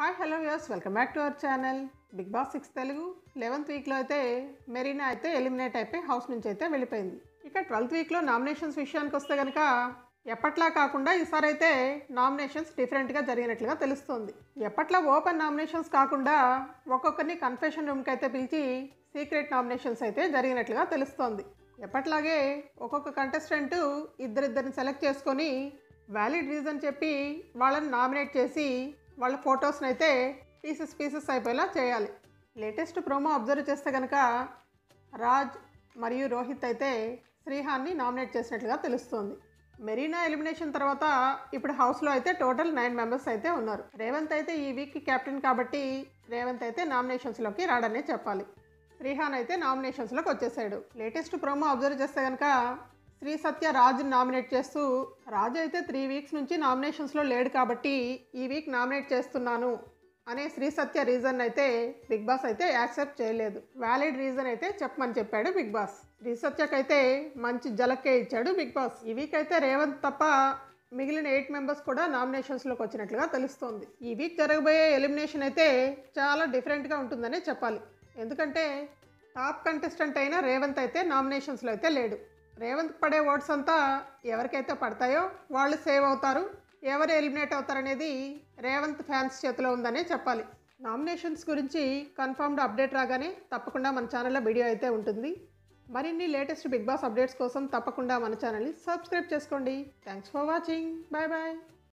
hi hello views welcome back to our channel Bigg Boss six Telugu eleventh వీక్లో అయితే మెరీనా అయితే eliminate అయిపోయి house నుంచి అయితే వెళ్ళిపోయింది ఇక ట్వెల్త్ వీక్లో నామినేషన్స్ విషయానికి వస్తే కనుక ఎప్పట్లా కాకుండా ఈసారి అయితే నామినేషన్స్ డిఫరెంట్గా జరిగినట్లుగా తెలుస్తుంది ఎప్పట్లా ఓపెన్ నామినేషన్స్ కాకుండా ఒక్కొక్కరిని కన్ఫెషన్ రూమ్కి అయితే పిలిచి సీక్రెట్ నామినేషన్స్ అయితే జరిగినట్లుగా తెలుస్తోంది ఎప్పట్లాగే ఒక్కొక్క కంటెస్టెంట్ ఇద్దరిద్దరిని సెలెక్ట్ చేసుకొని వ్యాలిడ్ రీజన్ చెప్పి వాళ్ళని నామినేట్ చేసి వాళ్ళ ఫొటోస్ని అయితే పీసెస్ పీసెస్ అయిపోయేలా చేయాలి లేటెస్ట్ ప్రోమో అబ్జర్వ్ చేస్తే కనుక రాజ్ మరియు రోహిత్ అయితే శ్రీహాన్ని నామినేట్ చేసినట్లుగా తెలుస్తోంది మెరీనా ఎలిమినేషన్ తర్వాత ఇప్పుడు హౌస్లో అయితే టోటల్ నైన్ మెంబర్స్ అయితే ఉన్నారు రేవంత్ అయితే ఈ వీక్ కెప్టెన్ కాబట్టి రేవంత్ అయితే నామినేషన్స్లోకి రాడనే చెప్పాలి శ్రీహాన్ అయితే నామినేషన్స్లోకి వచ్చేసాడు లేటెస్ట్ ప్రోమో అబ్జర్వ్ చేస్తే కనుక శ్రీ సత్య రాజుని నామినేట్ చేస్తూ రాజు అయితే త్రీ వీక్స్ నుంచి నామినేషన్స్లో లేడు కాబట్టి ఈ వీక్ నామినేట్ చేస్తున్నాను అనే శ్రీ సత్య రీజన్ అయితే బిగ్ బాస్ అయితే యాక్సెప్ట్ చేయలేదు వ్యాలిడ్ రీజన్ అయితే చెప్పమని చెప్పాడు బిగ్ బాస్ శ్రీ సత్యకైతే మంచి జలక్కే ఇచ్చాడు బిగ్ బాస్ ఈ వీక్ అయితే రేవంత్ తప్ప మిగిలిన ఎయిట్ మెంబర్స్ కూడా నామినేషన్స్లోకి వచ్చినట్లుగా తెలుస్తోంది ఈ వీక్ జరగబోయే ఎలిమినేషన్ అయితే చాలా డిఫరెంట్గా ఉంటుందనే చెప్పాలి ఎందుకంటే టాప్ కంటెస్టెంట్ అయిన రేవంత్ అయితే నామినేషన్స్లో అయితే లేడు రేవంత్ పడే ఓట్స్ అంతా ఎవరికైతే పడతాయో వాళ్ళు సేవ్ అవుతారు ఎవరు ఎలిమినేట్ అవుతారనేది రేవంత్ ఫ్యాన్స్ చేతిలో ఉందనే చెప్పాలి నామినేషన్స్ గురించి కన్ఫర్మ్డ్ అప్డేట్ రాగానే తప్పకుండా మన ఛానల్లో వీడియో అయితే ఉంటుంది మరిన్ని లేటెస్ట్ బిగ్ బాస్ అప్డేట్స్ కోసం తప్పకుండా మన ఛానల్ని సబ్స్క్రైబ్ చేసుకోండి thanks for watching bye bye